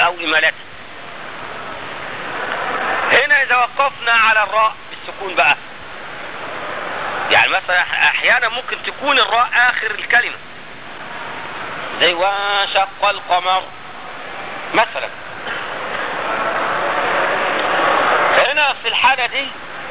او امالتها هنا اذا وقفنا على الراء بالسكون بقى يعني مثلا احيانا ممكن تكون الراء اخر الكلمة زي وانشق القمر مثلا فهنا في الحالة دي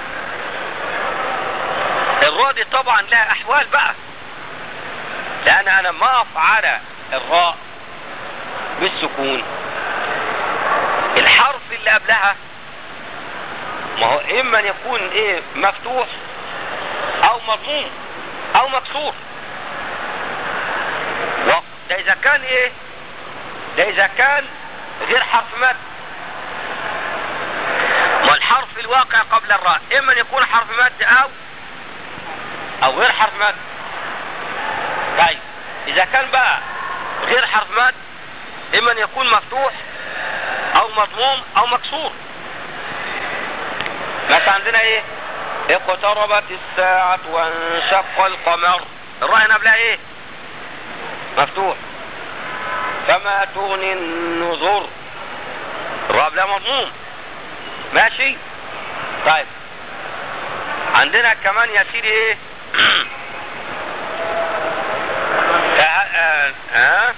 الراء دي طبعا لها احوال بقى لان انا ما اقف على الراء بالسكون الحرف اللي قبلها ما هو اما ان يكون ايه مفتوح او مضموم او مكسور ده اذا كان ايه ده اذا كان غير حرف مد والحرف الواقع قبل الراء اما ان يكون حرف مد او او غير حرف مد طيب اذا كان بقى غير حرف مد اما ان يكون مفتوح او مضموم او مكسور مثلا عندنا ايه اقتربت الساعة وانشق القمر الراء هنا قبلها ايه مفتوح فما تغني النذر الراء قبلها مضموم ماشي طيب عندنا كمان يا سيدي ايه اه اه,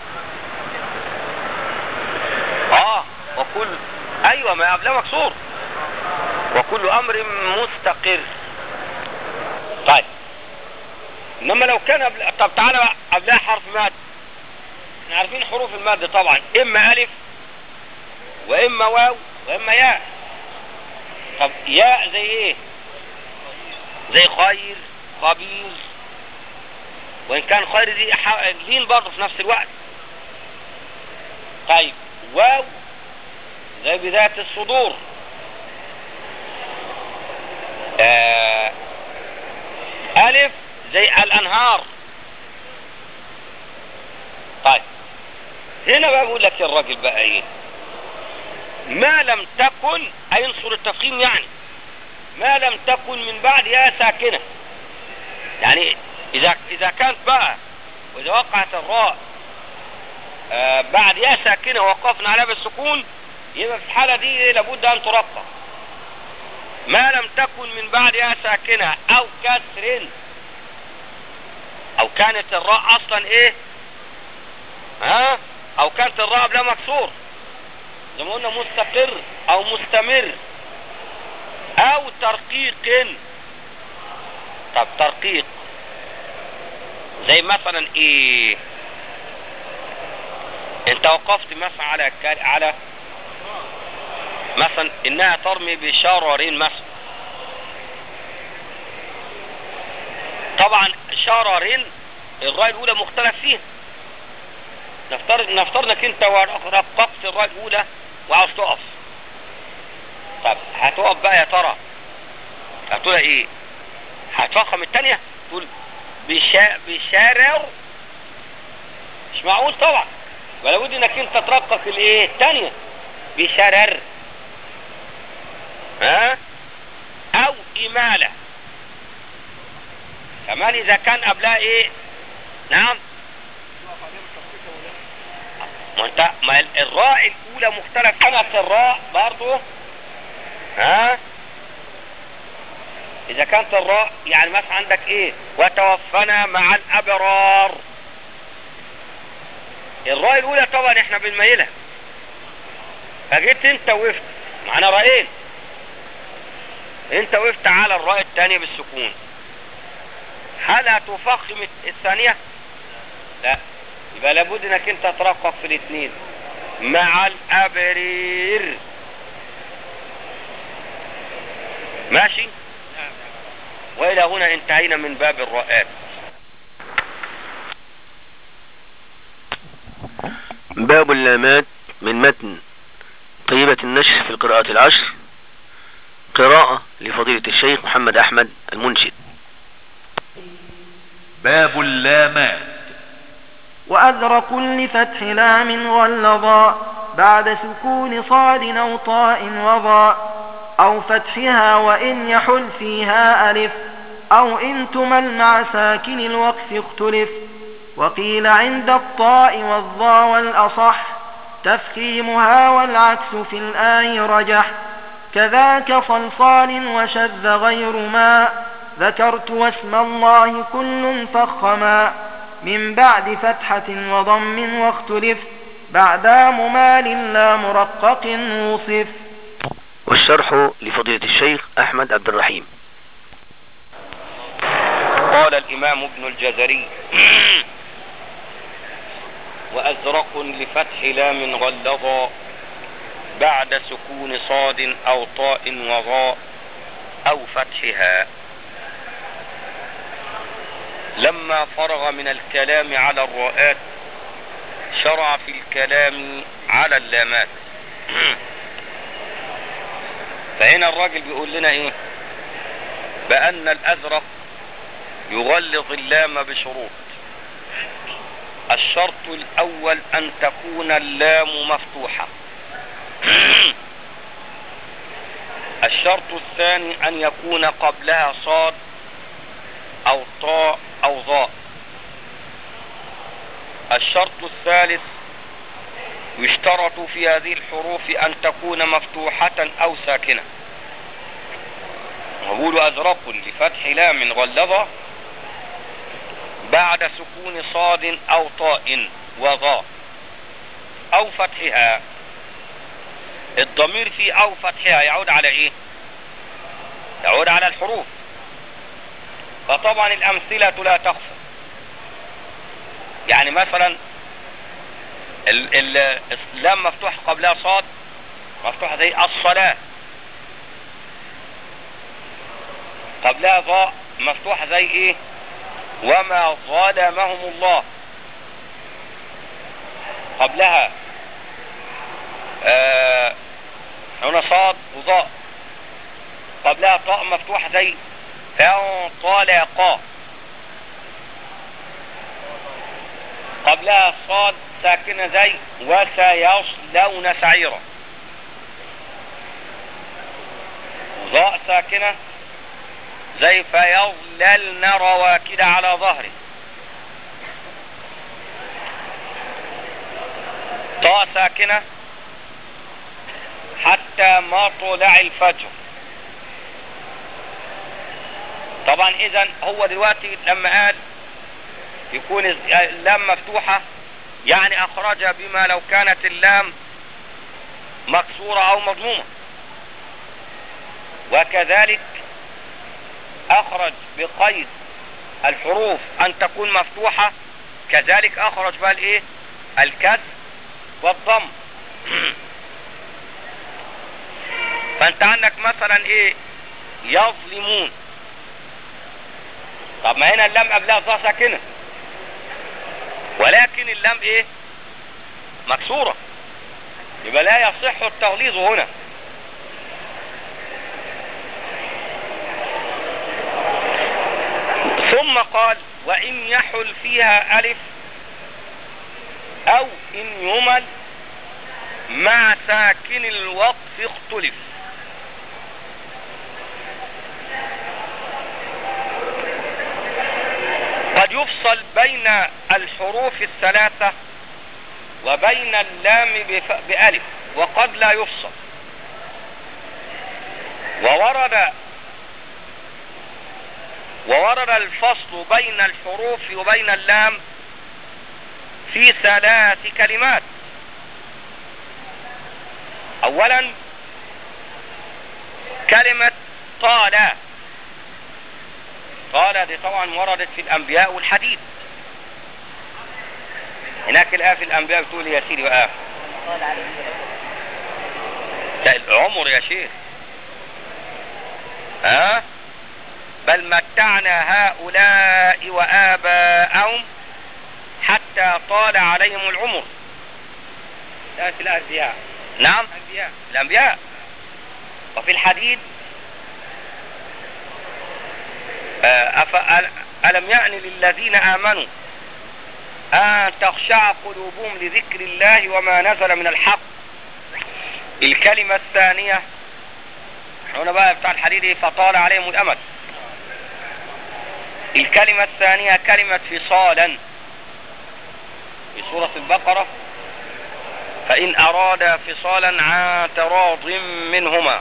آه. وكل ايوه ما قبلها مكسور وكل امر مستقر طيب انما لو كان قبل طب تعالى قبلها حرف ماد احنا عارفين حروف الماد طبعا اما الف واما واو واما ياء طب ياء زي ايه زي خير خبير وان كان خير دي لين برضه في نفس الوقت طيب واو زي بذات الصدور آه ألف زي الأنهار طيب هنا بقى بقول لك الراجل بقى ايه ما لم تكن هينصر التفخيم يعني ما لم تكن من بعد يا ساكنة يعني إذا إذا كانت بقى وإذا وقعت الراء آه بعد يا ساكنة وقفنا عليها بالسكون يبقى في الحالة دي لابد أن ترقى ما لم تكن من بعد يا ساكنة او كسر او كانت الراء اصلا ايه ها او كانت الراء قبلها مكسور زي ما قلنا مستقر او مستمر او ترقيق طب ترقيق زي مثلا ايه انت وقفت مثلا على على مثلا انها ترمي بشرر مثلا طبعا شرر الراء الاولى مختلف فيها نفترض نفترض انك انت رققت الراء الاولى وعاوز تقف طب هتقف بقى يا ترى هتقول ايه هتفخم الثانيه تقول بشا بشارر مش معقول طبعا ولا بد انك انت ترقق الايه الثانيه بشرر ها او امالة كمان اذا كان قبلها ايه نعم ما انت ما الراء الاولى مختلف كانت الراء برضو ها اذا كانت الراء يعني مثلا عندك ايه وتوفنا مع الابرار الراء الاولى طبعا احنا بنميلها فجيت انت وقفت معانا رايين انت وقفت على الراء الثانية بالسكون هل هتفخم الثانية لا يبقى لابد انك انت ترقق في الاثنين مع الابرير ماشي والى هنا انتهينا من باب الرؤات باب اللامات من متن طيبة النشر في القراءات العشر قراءة لفضيلة الشيخ محمد أحمد المنشد باب اللامات وأذر كل فتح لام غلظا بعد سكون صاد أو طاء وضاء أو فتحها وإن يحل فيها ألف أو إن تمل مع ساكن الوقف اختلف وقيل عند الطاء والضاء والأصح تفخيمها والعكس في الآي رجح كذاك صلصال وشذ غير ما ذكرت واسم الله كل فخما من بعد فتحة وضم واختلف بعد ممال لا مرقق وصف والشرح لفضيلة الشيخ أحمد عبد الرحيم قال الإمام ابن الجزري وأزرق لفتح لام غلظا بعد سكون صاد أو طاء وغاء أو فتحها لما فرغ من الكلام على الراءات شرع في الكلام على اللامات فهنا الراجل بيقول لنا ايه بأن الأزرق يغلظ اللام بشروط الشرط الأول أن تكون اللام مفتوحة الشرط الثاني أن يكون قبلها صاد أو طاء أو ظاء الشرط الثالث يشترط في هذه الحروف أن تكون مفتوحة أو ساكنة نقول أزرق لفتح لام غلظة بعد سكون صاد أو طاء وظاء أو فتحها الضمير في أو فتحها يعود على إيه يعود على الحروف فطبعا الأمثلة لا تخفى يعني مثلا ال ال اللام مفتوح قبلها صاد مفتوحة زي الصلاة قبلها ضاء مفتوحة زي ايه وما ظلمهم الله قبلها آه هنا صاد وضاء قبلها طاء مفتوحة زي فانطلقا قبلها صاد ساكنة زي وسيصلون سعيرا ضاء ساكنة زي فيظللن رواكد على ظهره طاء ساكنة حتى مطلع الفجر طبعا اذا هو دلوقتي لما قال يكون اللام مفتوحة يعني اخرج بما لو كانت اللام مكسورة او مضمومة وكذلك اخرج بقيد الحروف ان تكون مفتوحة كذلك اخرج بقى الايه الكسر والضم فانت عندك مثلا ايه يظلمون طب ما هنا اللام قبلها ظا ساكنه ولكن اللام ايه مكسورة يبقى لا يصح التغليظ هنا ثم قال وإن يحل فيها ألف أو إن يمل مع ساكن الوقف اختلف قد يفصل بين الحروف الثلاثة وبين اللام بف- بألف وقد لا يفصل وورد وورد الفصل بين الحروف وبين اللام في ثلاث كلمات اولا كلمة طال طال دي طبعا وردت في الانبياء والحديث هناك الآية في الانبياء بتقول يا سيدي بقى لا العمر يا شيخ ها بل متعنا هؤلاء وآباءهم حتى طال عليهم العمر لا في الأنبياء نعم الأنبياء الأنبياء وفي الحديد آه، أف- ألم يأن للذين آمنوا أن تخشع قلوبهم لذكر الله وما نزل من الحق الكلمة الثانية هنا بقى بتاع الحديد إيه؟ فطال عليهم الأمل الكلمة الثانية كلمة فصالا في سورة البقرة فإن أراد فصالا عن تراض منهما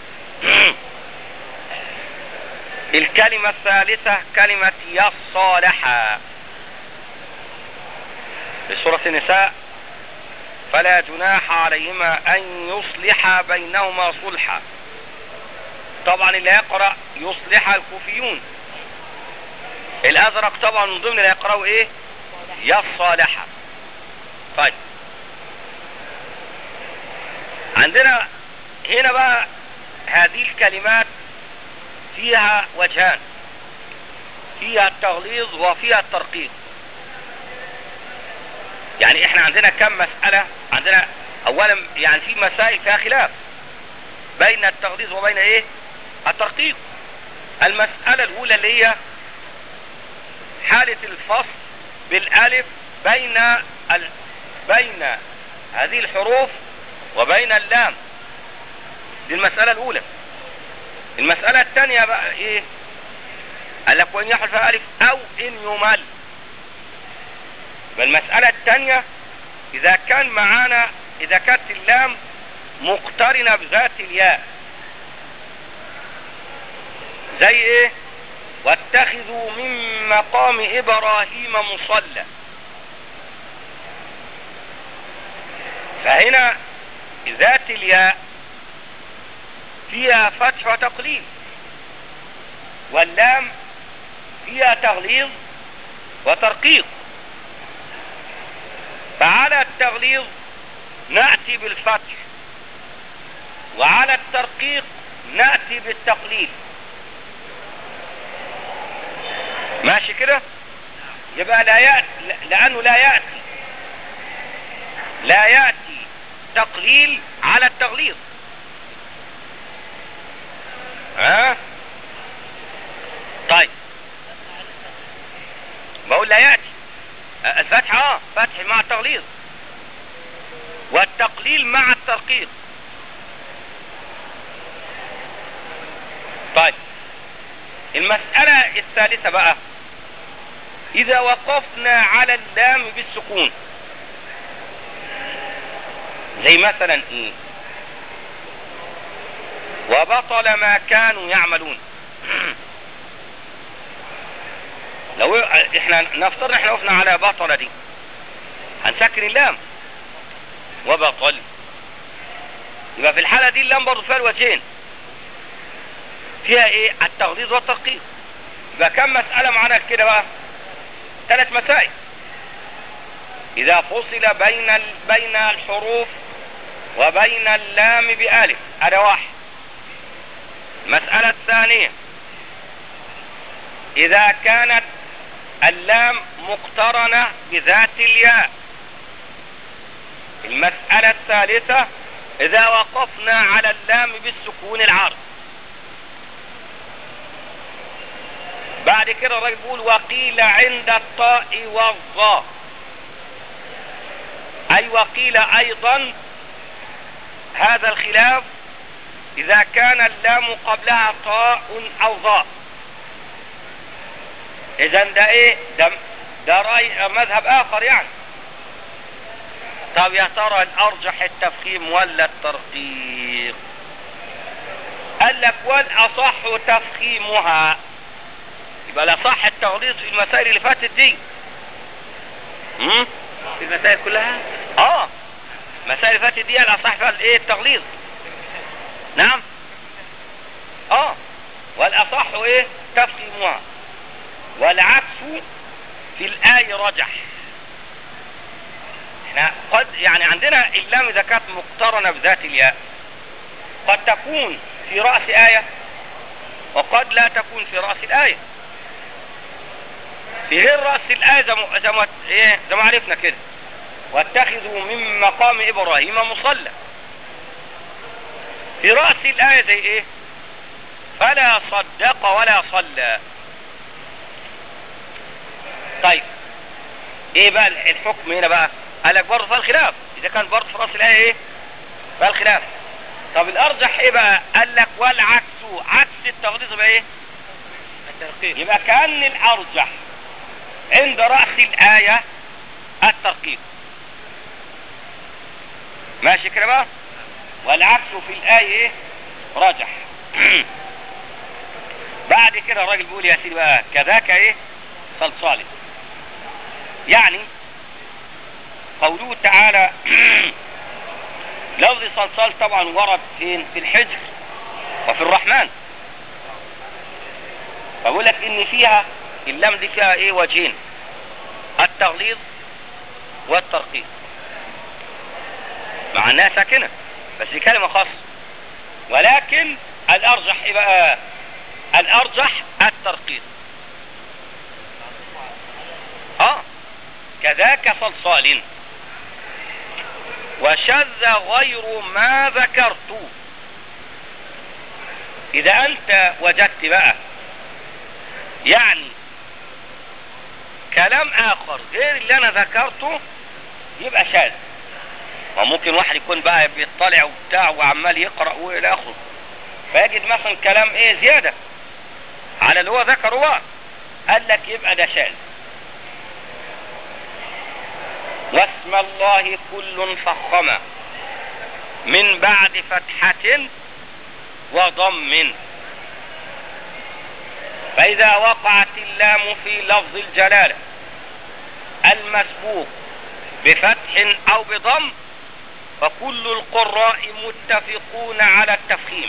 الكلمة الثالثة كلمة يصالحا في سورة النساء فلا جناح عليهما أن يصلح بينهما صلحا طبعا اللي يقرأ يصلح الكوفيون الأزرق طبعا من ضمن اللي يقرأوا إيه يصالحا طيب عندنا هنا بقى هذه الكلمات فيها وجهان فيها التغليظ وفيها الترقيق يعني احنا عندنا كم مسألة عندنا اولا يعني في مسائل فيها خلاف بين التغليظ وبين ايه الترقيق المسألة الاولى اللي هي حالة الفصل بالالف بين ال... بين هذه الحروف وبين اللام دي المسألة الاولى المسألة الثانية بقى ايه قال لك وان يحرف الف او ان يمل والمسألة الثانية اذا كان معانا اذا كانت اللام مقترنة بذات الياء زي ايه واتخذوا من مقام ابراهيم مصلى فهنا ذات الياء فيها فتح وتقليل واللام فيها تغليظ وترقيق فعلى التغليظ نأتي بالفتح وعلى الترقيق نأتي بالتقليل ماشي كده يبقى لا يأتي لأنه لا يأتي لا يأتي تقليل على التغليظ ها طيب بقول لا يأتي الفتح اه فتح مع التغليظ والتقليل مع الترقيق طيب المسألة الثالثة بقى إذا وقفنا على اللام بالسكون زي مثلا إيه وبطل ما كانوا يعملون لو احنا نفترض احنا وقفنا على بطل دي هنسكن اللام وبطل يبقى في الحالة دي اللام برضه فيها الوجهين فيها ايه التغليظ والترقيق يبقى كم مسألة معانا كده بقى ثلاث مسائل اذا فصل بين ال... بين الحروف وبين اللام بألف هذا واحد المسألة الثانية إذا كانت اللام مقترنة بذات الياء المسألة الثالثة إذا وقفنا على اللام بالسكون العارض بعد كده الراجل بيقول وقيل عند الطاء والظاء أي وقيل أيضا هذا الخلاف إذا كان اللام قبلها طاء أو ظاء إذا ده إيه ده, ده رأي مذهب آخر يعني طب يا ترى الأرجح التفخيم ولا الترقيق قال لك والأصح تفخيمها يبقى الأصح التغليظ في المسائل اللي فاتت دي امم في المسائل كلها اه مسائل اللي فاتت دي الأصح فيها الايه التغليظ نعم اه والاصح ايه تفخيمها والعكس في الآية رجح احنا قد يعني عندنا اللام اذا كانت مقترنة بذات الياء قد تكون في رأس آية وقد لا تكون في رأس الآية في غير رأس الآية زي ما زي ما ايه زي ما عرفنا كده واتخذوا من مقام إبراهيم مصلى في رأس الآية زي ايه فلا صدق ولا صلى طيب ايه بقى الحكم هنا بقى قال لك برضه فالخلاف اذا كان برضه في راس الايه ايه فالخلاف طب الارجح ايه بقى قال لك والعكس عكس التغليظ يبقى ايه الترقيق يبقى كان الارجح عند راس الايه الترقيق ماشي كده بقى والعكس في الآية ايه راجح بعد كده الراجل بيقول يا سيدي بقى كذاك ايه صلصال يعني قوله تعالى لفظ صلصال طبعا ورد فين في الحجر وفي الرحمن فبقول لك ان فيها اللام دي فيها ايه وجهين التغليظ والترقيق مع انها ساكنه بس دي كلمه خاصه ولكن الارجح ايه بقى الارجح الترقيق اه كذاك صلصال وشذ غير ما ذكرت اذا انت وجدت بقى يعني كلام اخر غير اللي انا ذكرته يبقى شاذ وممكن واحد يكون بقى بيطلع وبتاع وعمال يقرأ والى اخره فيجد مثلا كلام ايه زيادة على اللي هو ذكره بقى قال لك يبقى ده شاذ واسم الله كل فخمة من بعد فتحة وضم فإذا وقعت اللام في لفظ الجلالة المسبوق بفتح أو بضم فكل القراء متفقون على التفخيم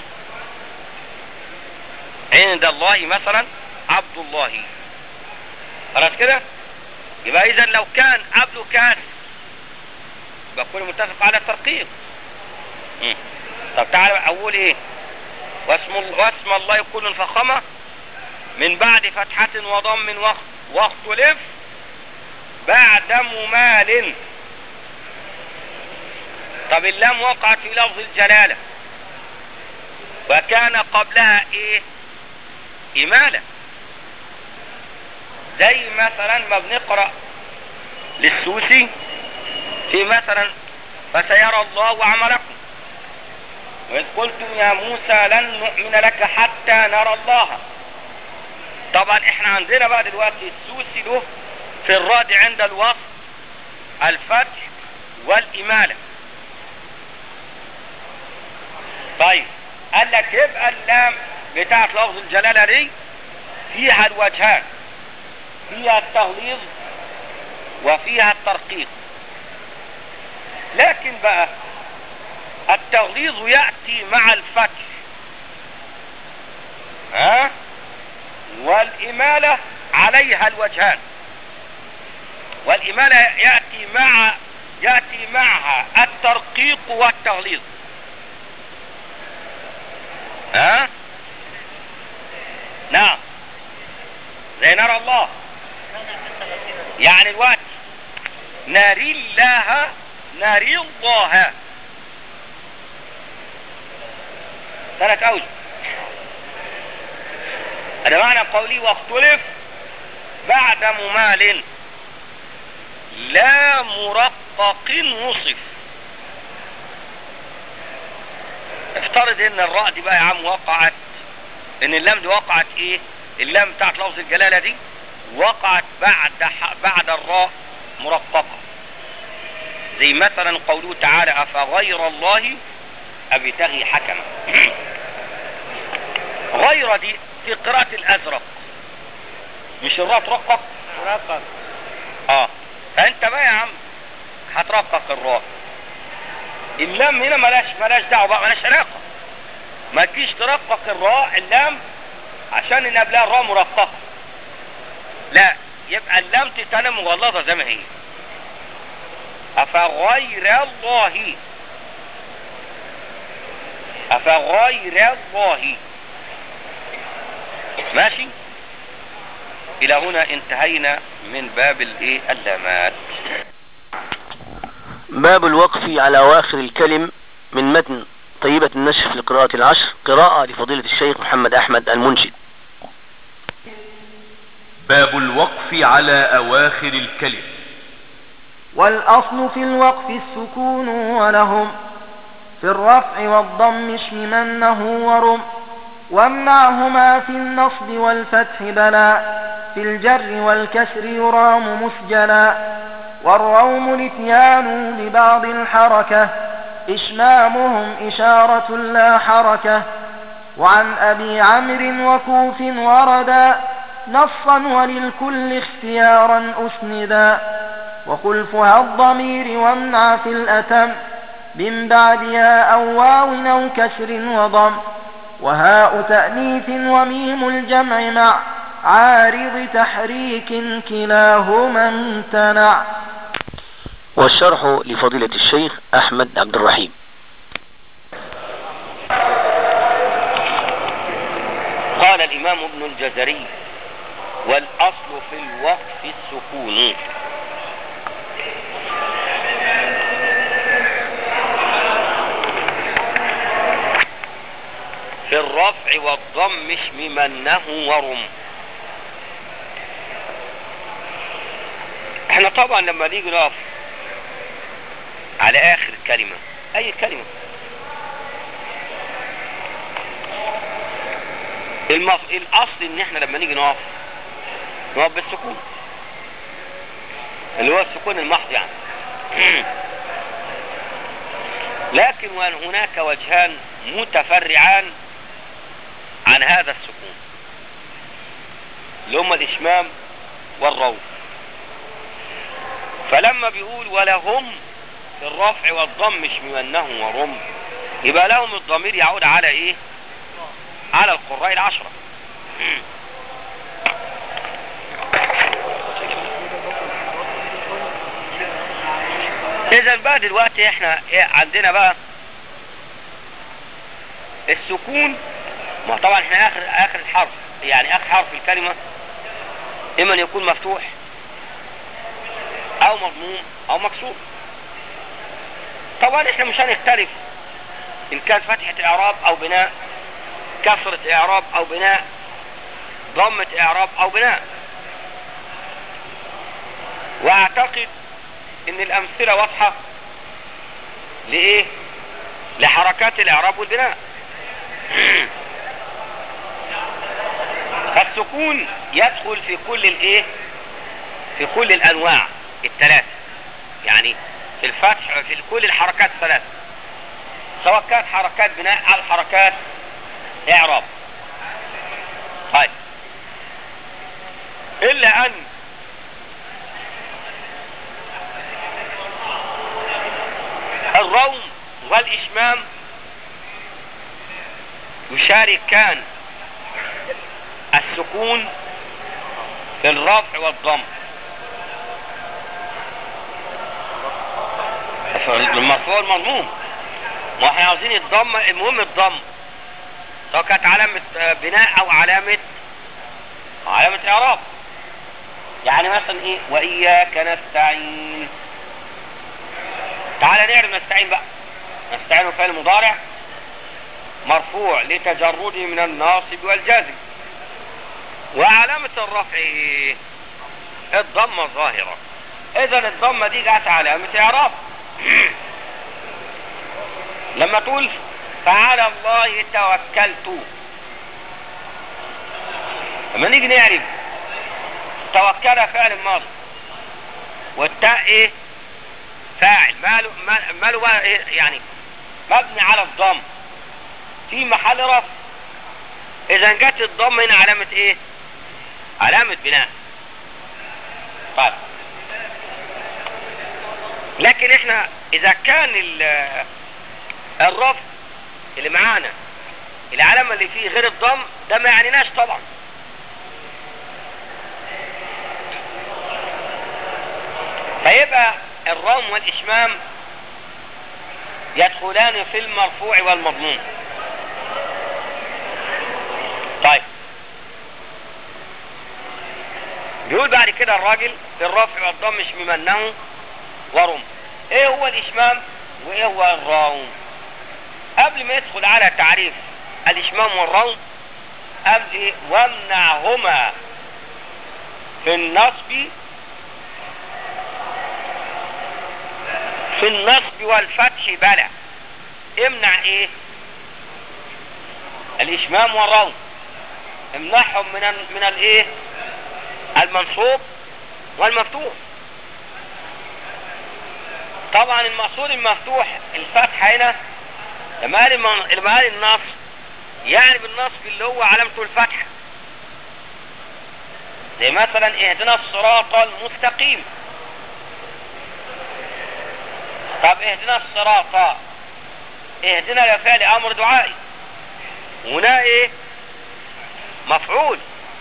عند الله مثلا عبد الله خلاص كده يبقى اذا لو كان قبله كاس يبقى كل متفق على الترقيق مم. طب تعالى اقول ايه واسم, واسم الله كل فخمة من بعد فتحة وضم وقت واختلف بعد ممال طب اللام وقعت في لفظ الجلالة وكان قبلها ايه إمالة زي مثلا ما بنقرأ للسوسي في مثلا فسيرى الله عملكم وإذ قلتم يا موسى لن نؤمن لك حتى نرى الله طبعا احنا عندنا بقى دلوقتي السوسي له في الراد عند الوصف الفتح والإمالة طيب قال لك يبقى اللام بتاعت لفظ الجلالة دي فيها الوجهان فيها التغليظ وفيها الترقيق لكن بقى التغليظ يأتي مع الفتح ها والإمالة عليها الوجهان والإمالة يأتي مع يأتي معها الترقيق والتغليظ ها نعم زي نرى الله يعني الوقت ناري الله ناري الله ثلاث اوجه هذا معنى قولي واختلف بعد ممال لا مرقق وصف افترض ان الراء دي بقى يا عم وقعت ان اللام دي وقعت ايه اللام بتاعت لفظ الجلالة دي وقعت بعد بعد الراء مرققة زي مثلا قوله تعالى افغير الله ابتغي حكما غير دي في قراءة الازرق مش الراء ترقق مرقق اه فانت بقى يا عم هترقق الراء اللام هنا ملاش ملاش دعوه بقى ملاش علاقه ما تجيش ترقق الراء اللام عشان ان قبلها الراء مرققه لا يبقى اللام تتنى مغلظه زي ما هي افغير الله افغير الله ماشي الى هنا انتهينا من باب الايه اللامات باب الوقف على أواخر الكلم من متن طيبة النشر في القراءة العشر قراءة لفضيلة الشيخ محمد أحمد المنشد باب الوقف على أواخر الكلم والأصل في الوقف السكون ولهم في الرفع والضم اشممنه ورم وامنعهما في النصب والفتح بلا في الجر والكسر يرام مسجلا والروم الاتيان ببعض الحركة إشمامهم إشارة لا حركة وعن أبي عمرو وكوف وردا نصا وللكل اختيارا أسندا وخلفها الضمير وامنع في الأتم من بعدها أو واو أو كسر وضم وهاء تأنيث وميم الجمع مع عارض تحريك كلاهما امتنع والشرح لفضيلة الشيخ أحمد عبد الرحيم قال الإمام ابن الجزري والأصل في الوقف السكون في الرفع والضم اشممنه ورم احنا طبعا لما نيجي نقف على اخر كلمة اي كلمة المف... الاصل ان احنا لما نيجي نقف نقف بالسكون اللي هو السكون المحض يعني لكن وان هناك وجهان متفرعان عن هذا السكون اللي هما الاشمام والروض فلما بيقول ولهم في الرفع والضم اشممنه ورم يبقى لهم الضمير يعود على ايه على القراء العشرة اذا بقى دلوقتي احنا ايه عندنا بقى السكون ما طبعا احنا اخر اخر الحرف يعني اخر حرف في الكلمة اما ان يكون مفتوح او مضموم او مكسور طبعا احنا مش هنختلف ان كان فتحة اعراب او بناء كسرة اعراب او بناء ضمة اعراب او بناء واعتقد ان الامثلة واضحة لايه لحركات الاعراب والبناء فالسكون يدخل في كل الايه في كل الانواع الثلاث يعني في الفتح في كل الحركات الثلاث سواء كانت حركات بناء او حركات اعراب طيب الا ان الروم والاشمام يشاركان السكون في الرفع والضم المرفوع المضموم ما احنا عاوزين الضم المهم الضم سواء كانت علامة بناء او علامة علامة اعراب يعني مثلا ايه واياك نستعين تعالى نعرف نستعين بقى نستعين فعل مضارع مرفوع لتجرده من الناصب والجازم وعلامة الرفع ايه الضمة الظاهرة اذا الضمة دي جات علامة اعراب لما تقول فعلى الله توكلت لما نيجي نعرف توكل فعل ماضي والتاء ايه فاعل ماله ماله بقى إيه يعني مبني على الضم في محل رفع اذا جت الضم هنا علامة ايه علامة بناء طيب لكن احنا اذا كان الرفع اللي معانا العلامة اللي فيه غير الضم ده ما يعنيناش طبعا فيبقى الروم والاشمام يدخلان في المرفوع والمضموم طيب بيقول بعد كده الراجل في الرفع والضم اشممنه ورم ايه هو الاشمام وايه هو الروم قبل ما يدخل على تعريف الاشمام والروم قبل ايه وامنعهما في النصب في النصب والفتح بلى امنع ايه الاشمام والروم امنعهم من ال من الايه المنصوب والمفتوح طبعا المقصود المفتوح الفتحة هنا لما قال الم- لما قال النص يعني بالنصب اللي هو علامته الفتحة زي مثلا اهدنا الصراط المستقيم طب اهدنا الصراط اهدنا ده فعل امر دعائي هنا ايه مفعول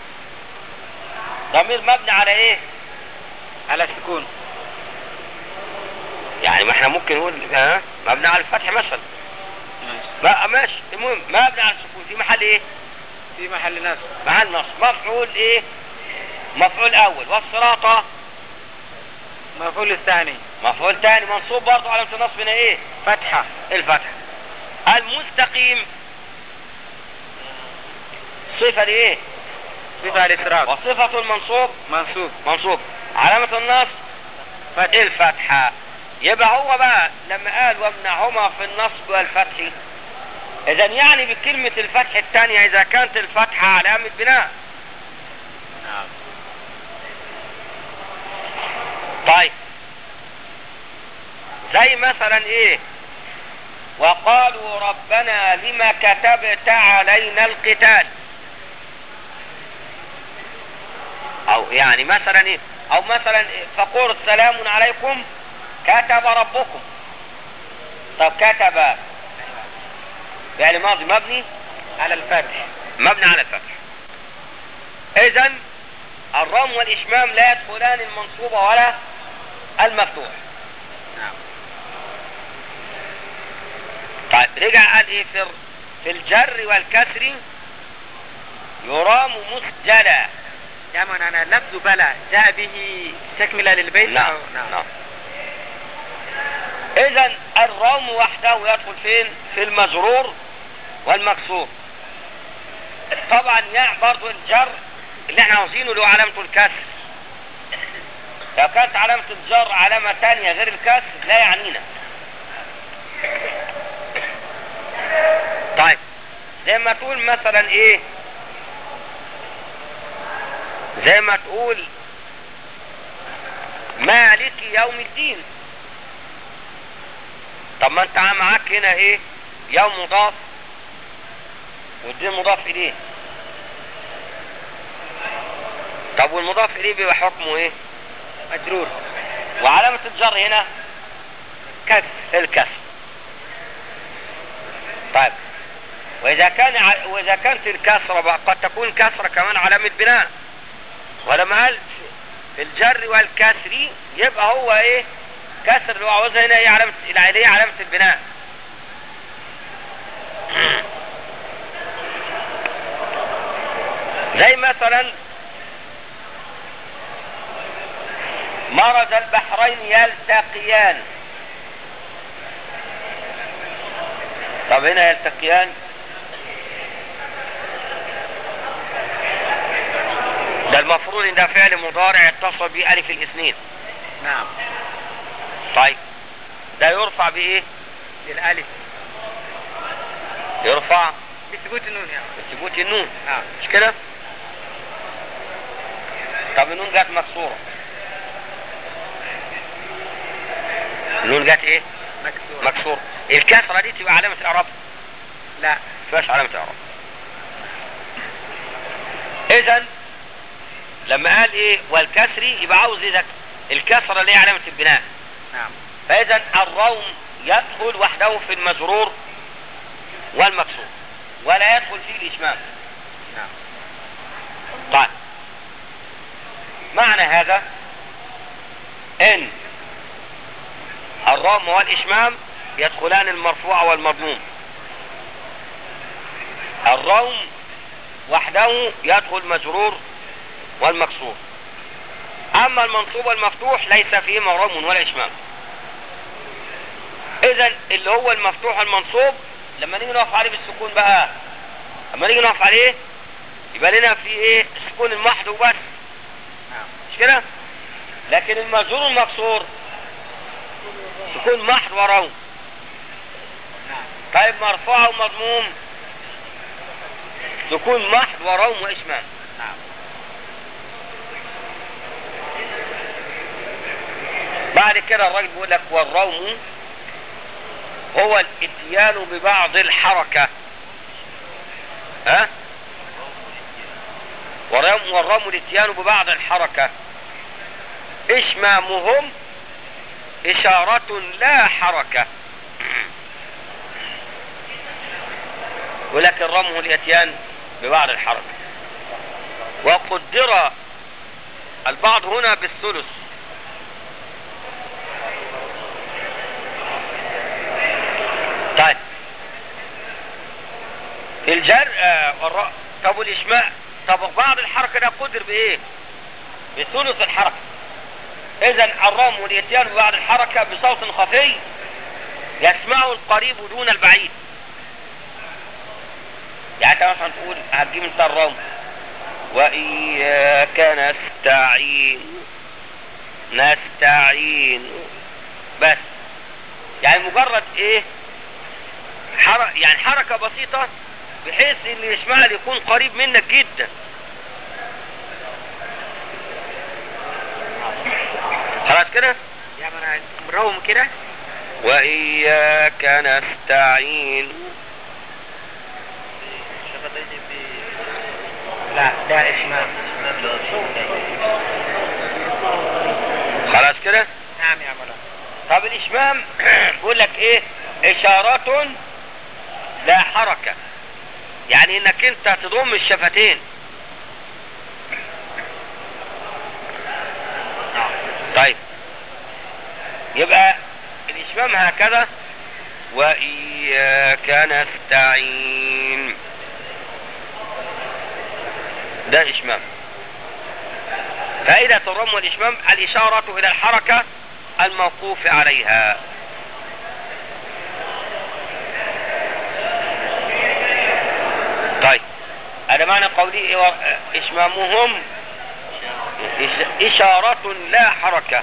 ضمير مبني على ايه على السكون يعني ما احنا ممكن نقول ها مبني على الفتح مثلا ماشي ما ماشي المهم مبني على السكون في محل ايه في محل نصب محل نصب مفعول ايه مفعول اول والصراط مفعول الثاني مفعول تاني منصوب برضه علامة النصب هنا ايه فتحة الفتح المستقيم صفة لايه صفة الإسراف وصفة المنصوب منصوب منصوب علامة النصب فتح الفتحة يبقى هو بقى لما قال وامنعهما في النصب والفتح اذا يعني بكلمة الفتح الثانية اذا كانت الفتحة علامة بناء نعم طيب زي مثلا ايه وقالوا ربنا لما كتبت علينا القتال او يعني مثلا ايه او مثلا إيه؟ فقول سلام عليكم كتب ربكم طب كتب فعل ماضي مبني على الفتح مبني على الفتح اذا الرم والاشمام لا يدخلان المنصوبة ولا المفتوح نعم طيب رجع قال ايه في في الجر والكسر يرام مسجلا يعني أنا لفظ بلى جاء به تكملة للبيت نعم أو- نعم اذا الرام وحده يدخل فين في المجرور والمكسور طبعا يعني برضو الجر اللي احنا عاوزينه له علامة الكسر لو كانت علامة الجر علامة تانية غير الكسر لا يعنينا طيب زي ما تقول مثلا ايه زي ما تقول مالك يوم الدين طب ما انت معاك هنا ايه يوم مضاف والدين مضاف اليه طب والمضاف اليه بيبقى حكمه ايه مجرور وعلامة الجر هنا كسر الكسر طيب واذا كان ع... واذا كانت الكسرة بقى قد تكون كسرة كمان علامة بناء ولما قال في الجر والكسر يبقى هو ايه كسر اللي هو عاوزها هنا ايه علامة العينية علامة البناء زي مثلا مرج البحرين يلتقيان طب هنا يلتقيان ده المفروض ان ده فعل مضارع اتصل به الف الاثنين نعم طيب ده يرفع بايه للألف يرفع بثبوت النون يعني بثبوت النون نعم مش كده طب النون جت مكسورة النون جت ايه مكسور مكسورة الكسرة دي تبقى علامة اعراب لا فيهاش علامة اعراب اذا لما قال ايه والكسر يبقى عاوز ايه ده الكسرة اللي هي علامة البناء نعم فاذا الروم يدخل وحده في المجرور والمكسور ولا يدخل فيه الاشمام نعم طيب معنى هذا ان الرام والاشمام يدخلان المرفوع والمضموم الروم وحده يدخل مجرور والمكسور اما المنصوب والمفتوح ليس فيهما روم ولا اشمام اذا اللي هو المفتوح والمنصوب لما نيجي نقف عليه بالسكون بقى لما نيجي نقف عليه يبقى لنا في ايه السكون المحض وبس نعم مش كده لكن المجرور والمكسور سكون محض وروم نعم طيب مرفوع ومضموم سكون محض وروم واشمام نعم بعد كده الراجل بيقول لك والروم هو الاتيان ببعض الحركة ها والرم والرم الاتيان ببعض الحركة اشمامهم اشارة لا حركة ولكن رمه الاتيان ببعض الحركة وقدر البعض هنا بالثلث طيب الجر آه والر... طب والإشماء طب بعض الحركة ده قدر بإيه بثلث الحركة إذا الرم والإتيان ببعض الحركة بصوت خفي يسمعه القريب دون البعيد يعني انت مثلا تقول هتجيب انت الرم وإياك نستعين نستعين بس يعني مجرد ايه حر... يعني حركة بسيطة بحيث اللي يسمعها يكون قريب منك جدا خلاص كده يعني انا مروم كده وإياك نستعين لا ده اشمام خلاص كده نعم يا مولانا طب الإشمام بيقول لك إيه إشارة لا حركة يعني إنك أنت تضم الشفتين طيب يبقى الإشمام هكذا وإياك نستعين ده إشمام فائدة الرم والإشمام الإشارة إلى الحركة الموقوف عليها طيب هذا معنى قولي إيه و- إشمامهم إش- إشارة لا حركة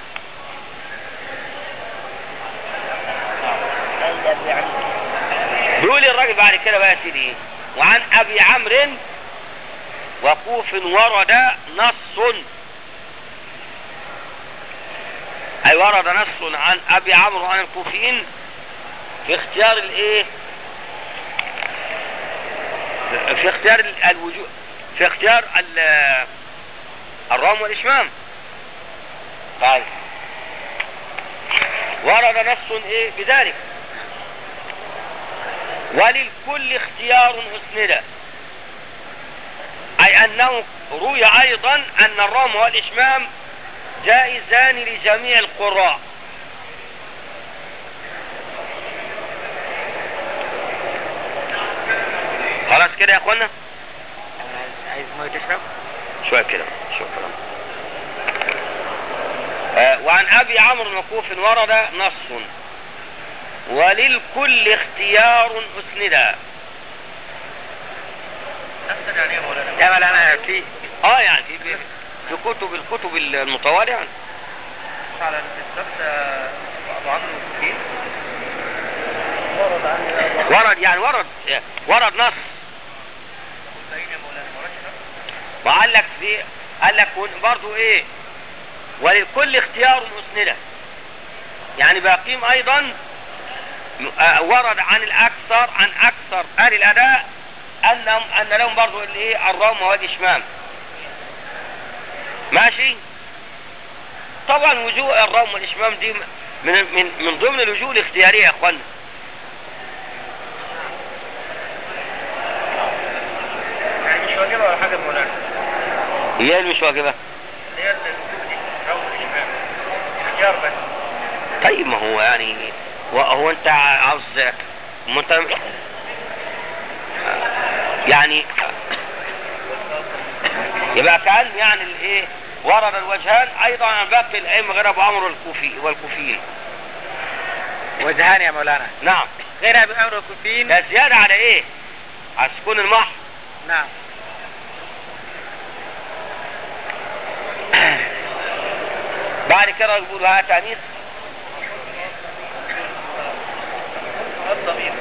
بيقول الراجل بعد كده بقى يا سيدي وعن أبي عمرو وقوف ورد نص أي ورد نص عن أبي عمرو عن الكوفيين في اختيار الإيه في اختيار ال- الوجوه في اختيار ال- الرام والإشمام طيب ورد نص إيه بذلك وللكل اختيار أسند أي أنه روي أيضا أن الرام والإشمام جائزان لجميع القراء خلاص كده يا اخوانا عايز ميه تشرب شوية كده شكرا آه وعن ابي عمرو المكوف ورد نص وللكل اختيار اسندا يا مولانا في اه يعني في في في كتب الكتب المطولة يعني على النص ابو عمرو كتير ورد يعني ورد ورد نص يا مولانا وقال لك في قال لك برضه ايه وللكل اختيار مسندة يعني باقيم ايضا م- آه، ورد عن الاكثر عن اكثر اهل الاداء انهم ان لهم برضه الايه الروم والاشمام ماشي طبعا وجوه الروم والاشمام دي من من من ضمن الوجوه الاختياريه يا اخوانا يعني مش واجبه ولا حاجه مولانا هي اللي مش واجبه هي الوجوب دي روم الاشمام اختيار بس طيب ما هو يعني هو- هو انت عاوز ما انت يعني يبقى كان يعني الايه ورد الوجهان ايضا عن باقي الائمه غير ابو عمرو الكوفي والكوفيين وجهان يا مولانا نعم غير ابي عمرو الكوفيين ده زياده على ايه على سكون المحض نعم بعد كده يقولوا ها تانيث الضمير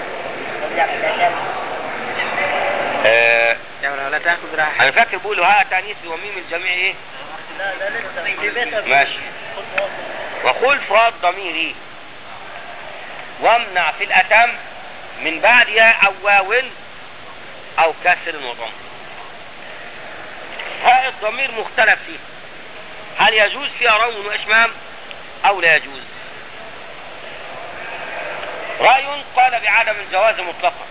آه يا مولانا لا تاخذ راحه انا فاكر بيقولوا ها تانيث وميم الجميع ايه لا لا لسه ماشي وخلف راء ضميري وامنع في الأتم من بعد ياء أو واو أو كسر وضم هاء الضمير مختلف فيه هل يجوز فيها روم وإشمام أو لا يجوز رأي قال بعدم الجواز مطلقا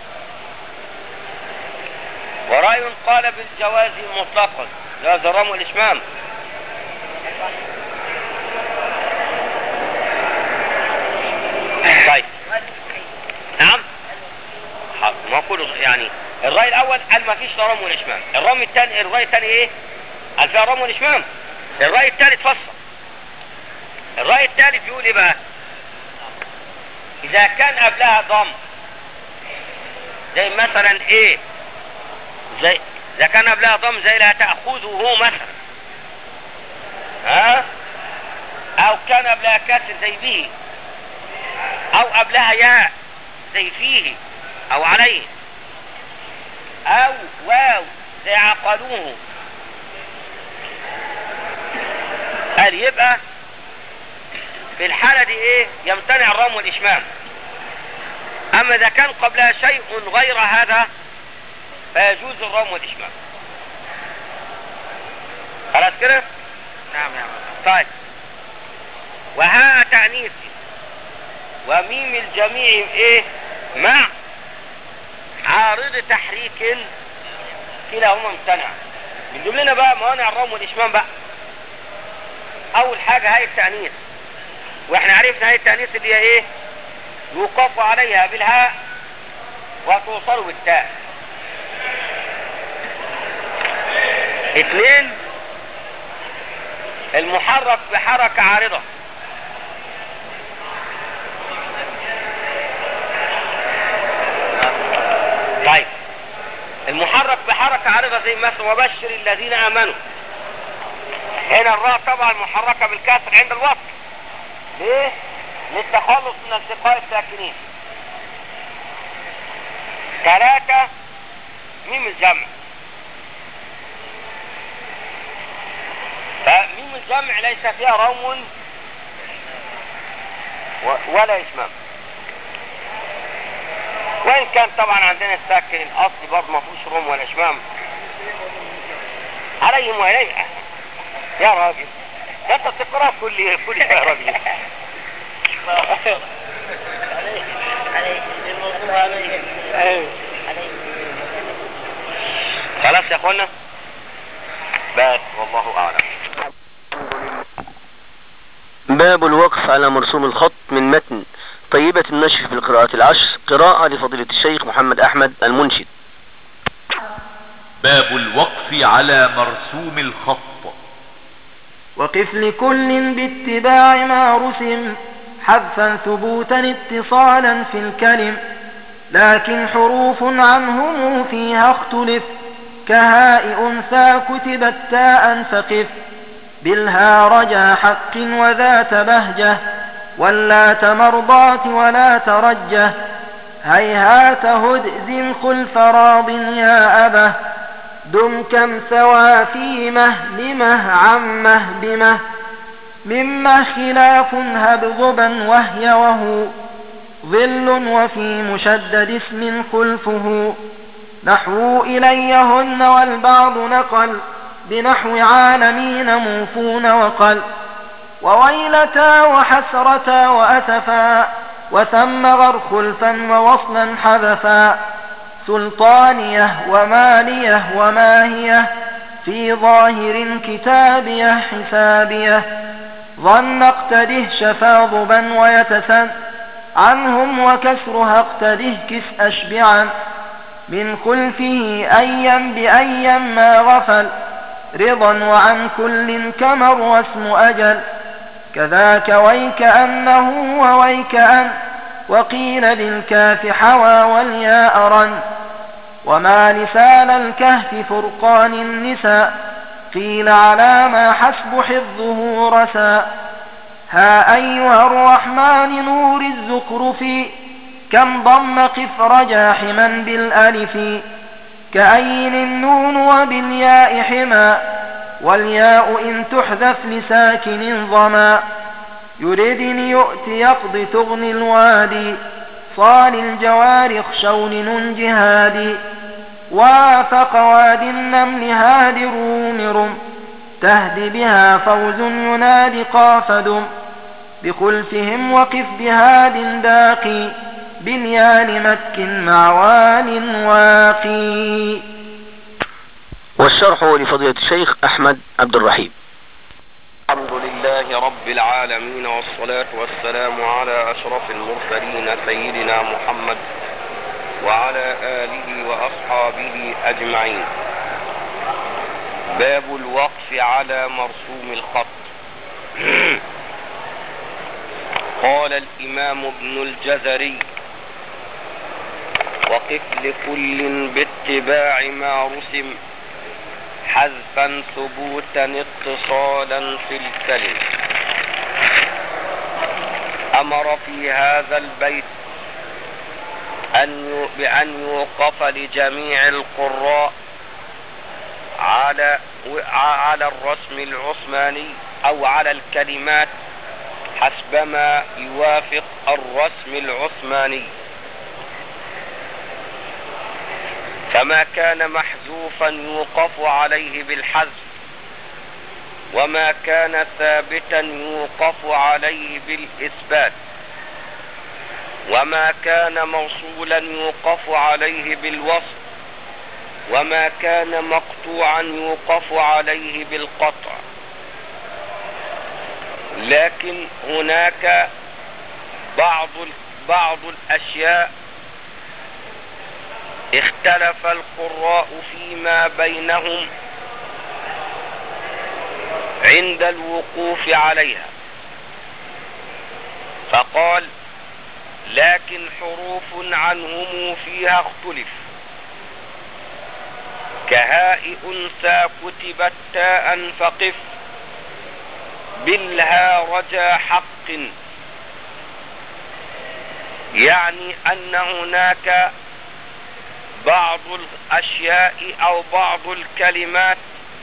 ورأي قال بالجواز مطلقا جواز الرم والإشمام طيب نعم حاضر ما كله يعني الرأي الأول قال ما فيش رم والإشمام الرأي الثاني الرأي الثاني إيه؟ قال فيها رم والإشمام الرأي الثالث فصل الرأي الثالث بيقول إيه بقى؟ إذا كان قبلها ضم زي مثلا إيه؟ زي إذا كان قبلها ضم زي لا تأخذه مثلا ها؟ أو كان قبلها كسر زي به أو قبلها ياء زي فيه أو عليه أو واو زي عقلوه قال يبقى في الحالة دي ايه يمتنع الرم والإشمام أما إذا كان قبلها شيء غير هذا فيجوز الرم والإشمام خلاص كده نعم نعم طيب وها تأنيث وميم الجميع ايه مع عارض تحريك كلاهما امتنع من ضمننا بقى موانع الروم والإشمام بقى أول حاجة هاي التأنيث واحنا عرفنا هاي التأنيث اللي هي ايه يوقف عليها بالهاء وتوصل بالتاء اثنين المحرك بحركة عارضة طيب المحرك بحركة عارضة زي مثلا وبشر الذين آمنوا هنا الراء طبعا محركة بالكسر عند الوصل ليه؟ للتخلص من التقاء الساكنين ثلاثة ميم الجمع فميم الجمع ليس فيها روم و- ولا إشمام وإن كان طبعا عندنا الساكن الأصلي برضه ما فيهوش روم ولا إشمام عليهم وإليه يا راجل ده انت تقرا كل كل يا راجل خلاص يا اخوانا بس والله اعلم باب الوقف على مرسوم الخط من متن طيبة النشر في القراءات العشر قراءة لفضيلة الشيخ محمد أحمد المنشد باب الوقف على مرسوم الخط وقف لكل باتباع ما رسم حذفا ثبوتا اتصالا في الكلم لكن حروف عنهم فيها اختلف كهاء أنثى كتبت تاء فقف بالها رجا حق وذات بهجة واللات مرضات ولا ترجه هيهات هدز خلف راض يا أبه دم كم سوى فيمه لمه عمه بمه مما خلاف هبضبا وهي وهو ظل وفي مشدد اسم خلفه نحو إليهن والبعض نقل بنحو عالمين موفون وقل وويلتا وحسرتا وأسفا وثم غر خلفا ووصلا حذفا سلطانية ومالية وماهية في ظاهر كتابية حسابية ظن اقتده شفاضبا ويتسن عنهم وكسرها اقتده كس أشبعا من خلفه أيا بأيا ما غفل رضا وعن كل كمر واسم أجل كذاك ويك أنه وويك أن وقيل للكاف حوى والياء رن وما لسان الكهف فرقان النساء قيل على ما حسب حفظه رسا ها أيها الرحمن نور الزخرف كم ضم قف رجا حما بالألف كأين النون وبالياء حما والياء إن تحذف لساكن ضما يردني يؤت يقضي تغني الوادي صال الجوار خشون جهادي وافق وادي النمل هادر رم تهدي بها فوز ينادي قافد بخلفهم وقف بهاد داقي بنيان مك مع وال واقي والشرح لفضيلة الشيخ أحمد عبد الرحيم الحمد لله رب العالمين والصلاة والسلام على أشرف المرسلين سيدنا محمد وعلى آله وأصحابه أجمعين باب الوقف على مرسوم الخط قال الإمام ابن الجزري وقف لكل باتباع ما رسم حذفا ثبوتا اتصالا في الكلم أمر في هذا البيت أن بأن يوقف لجميع القراء على على الرسم العثماني أو على الكلمات حسبما يوافق الرسم العثماني فما كان محذوفا يوقف عليه بالحذف وما كان ثابتا يوقف عليه بالإثبات وما كان موصولا يوقف عليه بالوصف وما كان مقطوعا يوقف عليه بالقطع لكن هناك بعض بعض الاشياء اختلف القراء فيما بينهم عند الوقوف عليها فقال لكن حروف عنهم فيها اختلف كهاء أنثى كتبت تاء فقف بالها رجا حق يعني أن هناك بعض الأشياء أو بعض الكلمات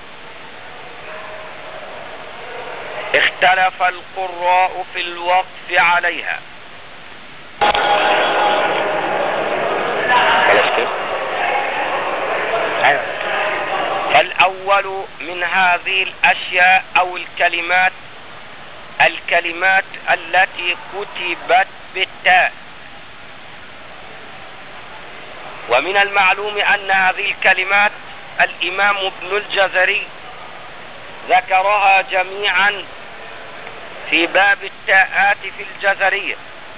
اختلف القراء في الوقف عليها فالأول من هذه الأشياء أو الكلمات الكلمات التي كتبت بالتاء ومن المعلوم أن هذه الكلمات الإمام ابن الجزري ذكرها جميعا في باب التاءات في الجزرية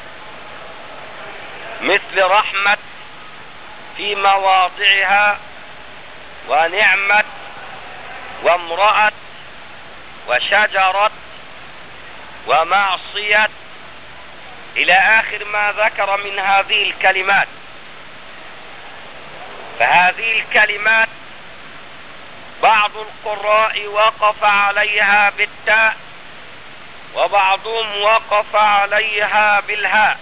مثل رحمة في مواضعها ونعمة وامرأة وشجرة ومعصية إلى آخر ما ذكر من هذه الكلمات فهذه الكلمات بعض القراء وقف عليها بالتاء وبعضهم وقف عليها بالهاء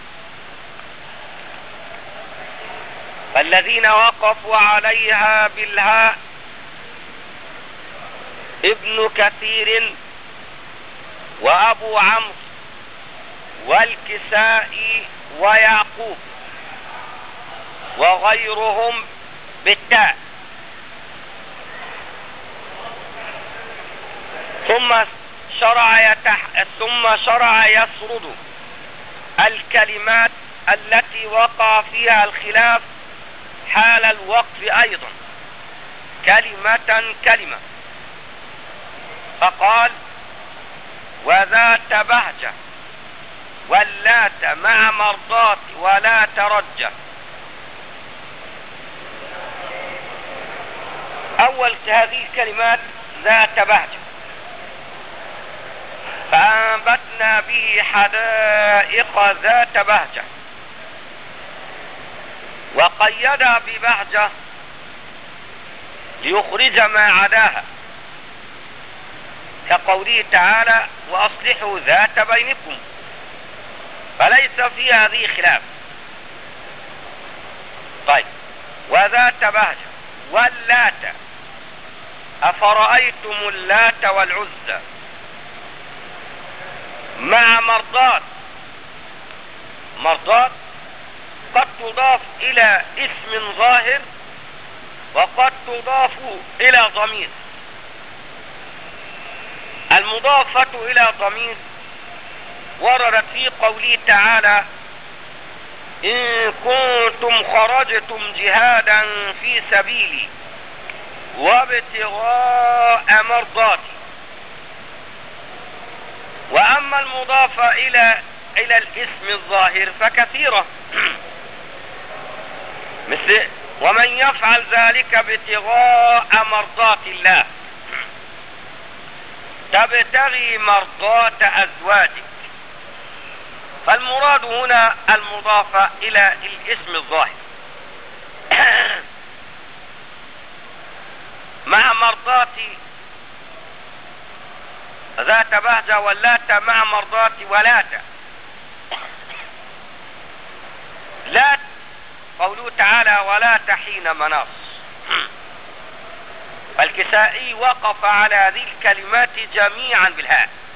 فالذين وقفوا عليها بالهاء ابن كثير وابو عمرو والكسائي ويعقوب وغيرهم بالتاء ثم شرع يتح... ثم شرع يسرد الكلمات التي وقع فيها الخلاف حال الوقف ايضا كلمة كلمة فقال وذات بهجة واللات مع مرضات ولا ترجى اول هذه الكلمات ذات بهجة فأنبتنا به حدائق ذات بهجة وقيد ببهجة ليخرج ما عداها كقوله تعالى وأصلحوا ذات بينكم فليس في هذه خلاف طيب وذات بهجة واللات أفرأيتم اللات والعزى مع مرضات مرضات قد تضاف الى اسم ظاهر وقد تضاف الى ضمير المضافة الى ضمير وردت في قوله تعالى إن كنتم خرجتم جهادا في سبيلي وابتغاء مرضاتي وأما المضافة إلى إلى الاسم الظاهر فكثيرة مثل ومن يفعل ذلك ابتغاء مرضات الله تبتغي مرضات أزواجك فالمراد هنا المضافة إلى الاسم الظاهر مع مرضات ذات بهجة واللات مع مرضات ولات لات قوله تعالى ولا حين مناص فالكسائي وقف على هذه الكلمات جميعا بالهاء